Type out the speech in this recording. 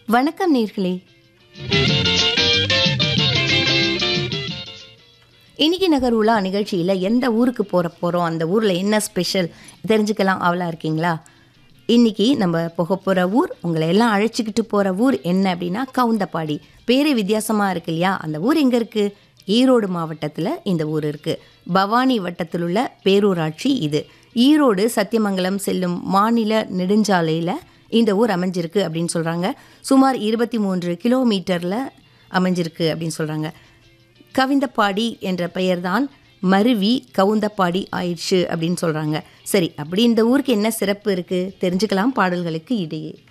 வணக்கம் நேர்களே இன்னைக்கு நகர் உலா நிகழ்ச்சியில் எந்த ஊருக்கு போகிற போகிறோம் அந்த ஊரில் என்ன ஸ்பெஷல் தெரிஞ்சுக்கலாம் அவளா இருக்கீங்களா இன்னைக்கு நம்ம போக போகிற ஊர் உங்களை எல்லாம் அழைச்சிக்கிட்டு போகிற ஊர் என்ன அப்படின்னா கவுந்தப்பாடி பேரே வித்தியாசமாக இருக்கு இல்லையா அந்த ஊர் எங்கே இருக்குது ஈரோடு மாவட்டத்தில் இந்த ஊர் இருக்குது பவானி வட்டத்தில் உள்ள பேரூராட்சி இது ஈரோடு சத்தியமங்கலம் செல்லும் மாநில நெடுஞ்சாலையில் இந்த ஊர் அமைஞ்சிருக்கு அப்படின்னு சொல்கிறாங்க சுமார் இருபத்தி மூன்று கிலோமீட்டரில் அமைஞ்சிருக்கு அப்படின்னு சொல்கிறாங்க கவிந்தப்பாடி என்ற பெயர்தான் மருவி கவுந்தப்பாடி ஆயிடுச்சு அப்படின்னு சொல்கிறாங்க சரி அப்படி இந்த ஊருக்கு என்ன சிறப்பு இருக்குது தெரிஞ்சுக்கலாம் பாடல்களுக்கு இடையே